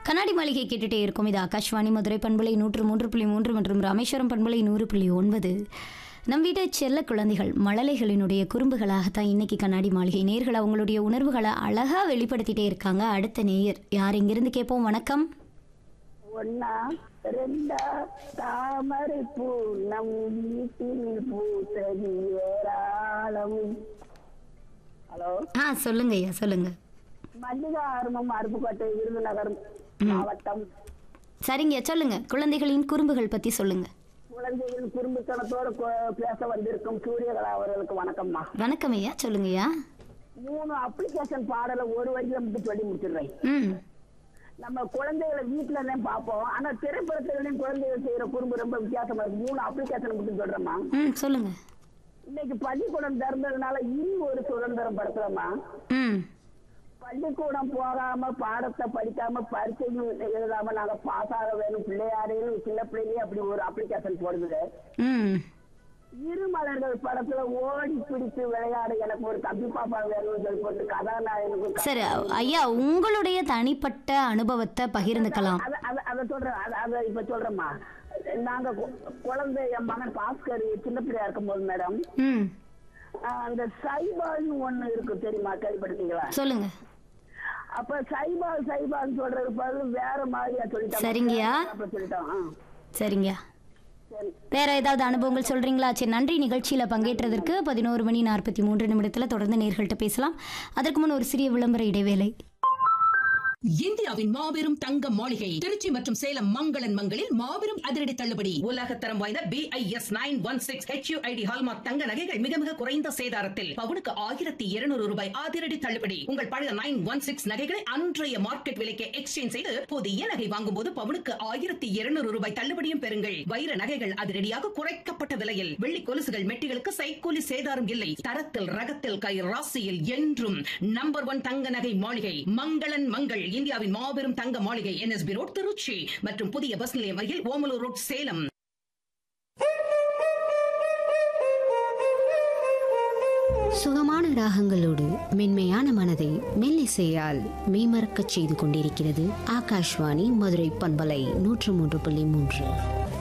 கண்ணாடி மாளிகை கேட்டுட்டே இருக்கும் இது ஆகாஷ்வாணி மதுரை பண்பலை நூற்று மூன்று புள்ளி மூன்று மற்றும் ராமேஸ்வரம் பண்பலை நூறு புள்ளி ஒன்பது நம் வீட்டு செல்ல குழந்தைகள் மழலைகளினுடைய குறும்புகளாகத்தான் இன்னைக்கு கண்ணாடி மாளிகை நேர்கள் அவங்களுடைய உணர்வுகளை அழகா வெளிப்படுத்திட்டே இருக்காங்க அடுத்த நேயர் யார் இங்கிருந்து கேட்போம் வணக்கம் ஒன்னா ரெண்டா தாமரை பூ நம் வீட்டில் பூத்தது ஏராளம் ஹலோ ஆ சொல்லுங்க ஐயா சொல்லுங்க மல்லிகா ஆர்மம் அருப்புக்கோட்டை விருதுநகர் மாவட்டம் சரிங்க சொல்லுங்க குழந்தைகளின் குறும்புகள் பத்தி சொல்லுங்க குழந்தைகள் குறும்புத்தனத்தோடு கொ- பேச வந்திருக்கும் சூரியகலா அவர்களுக்கு வணக்கம்மா வணக்கம் ஐயா சொல்லுங்க ஐயா மூணு அப்ளிகேஷன் பாடலை ஒரு வரியில மட்டும் சொல்லி முடிச்சிடுறேன் ம் நம்ம குழந்தைகளை வீட்டுல தான் பார்ப்போம் ஆனா திரைப்படத்துலையும் குழந்தைகள் செய்யற குறும்பு ரொம்ப வித்தியாசமா இருக்கு மூணு அப்ளிகேஷன் மட்டும் சொல்றேம்மா ம் சொல்லுங்க இன்னைக்கு பள்ளிக்கூடம் திறந்ததுனால இனி ஒரு சுதந்திரம் படுத்துறோமா ம் பள்ளிக்கூடம் போகாம பாடத்தை படிக்காம பரீட்சையும் எழுதாம நாங்க பாஸ் ஆக வேணும் பிள்ளையாரையும் சின்ன பிள்ளைலயே அப்படி ஒரு அப்ளிகேஷன் போடுது ம் இருமலர்கள் படத்துல ஓடி பிடித்து விளையாட எனக்கு ஒரு தம்பி பாப்பா வேணும்னு சொல்லி போட்டு கதாநாயகனுக்கு சரி ஐயா உங்களுடைய தனிப்பட்ட அனுபவத்தை பகிர்ந்துக்கலாம் அத அத- அத சொல்றேன் அத அத இப்ப சொல்றேம்மா நாங்க கு- குழந்தை என் மகன் பாஸ்கர் சின்ன பிள்ளையா இருக்கும்போது மேடம் ம் அந்த சைபால்னு ஒண்ணு இருக்கு தெரியுமா கேள்விப்பட்டீங்களா சொல்லுங்க அப்ப சைபால் சைபால் சொல்றது பதில் வேற மாதிரியா சொல்லிட்டாங்க சரிங்கய்யா. அப்ப சொல்லிட்டான் ஆ, சரிங்க சரி வேற ஏதாவது அனுபவங்கள் சொல்றீங்களா சரி நன்றி நிகழ்ச்சியில பங்கேற்றதற்கு பதினோரு மணி நாற்பத்தி மூன்று நிமிடத்துல தொடர்ந்து நேர்கள்ட்ட பேசலாம் அதற்கு முன் ஒரு சிறிய விளம்பர இடைவேளை இந்தியாவின் மாபெரும் தங்க மாளிகை திருச்சி மற்றும் சேலம் மங்களன் மங்களில் மாபெரும் அதிரடி தள்ளுபடி உலகத்தரம் வாய்ந்த B I S nine one six HUID hallmark தங்க நகைகள் மிக மிக குறைந்த சேதாரத்தில் பவுனுக்கு ஆயிரத்தி இருநூறு ரூபாய் அதிரடி தள்ளுபடி உங்கள் பழைய நைன் ஒன் சிக்ஸ் நகைகளை அன்றைய மார்க்கெட் விலைக்கு எக்ஸ்சேஞ்ச் செய்து புதிய நகை வாங்கும் போது பவுனுக்கு ஆயிரத்தி இருநூறு ரூபாய் தள்ளுபடியும் பெறுங்கள் வைர நகைகள் அதிரடியாக குறைக்கப்பட்ட விலையில் வெள்ளி கொலுசுகள் மெட்டிகளுக்கு சைக்கூலி சேதாரம் இல்லை தரத்தில் ரகத்தில் கை ராசியில் என்றும் நம்பர் ஒன் தங்க நகை மாளிகை மங்களன் மங்கள் இந்தியாவின் மாபெரும் தங்க மாளிகை என்எஸ்பி ரோட் திருச்சி மற்றும் புதிய பஸ் நிலையம் அருகில் ஓமலூர் ரோட் சேலம் சுகமான ராகங்களோடு மென்மையான மனதை மெல்லிசையால் மெய்மறக்கச் செய்து கொண்டிருக்கிறது ஆகாஷ்வாணி மதுரை பண்பலை நூற்று மூன்று புள்ளி மூன்று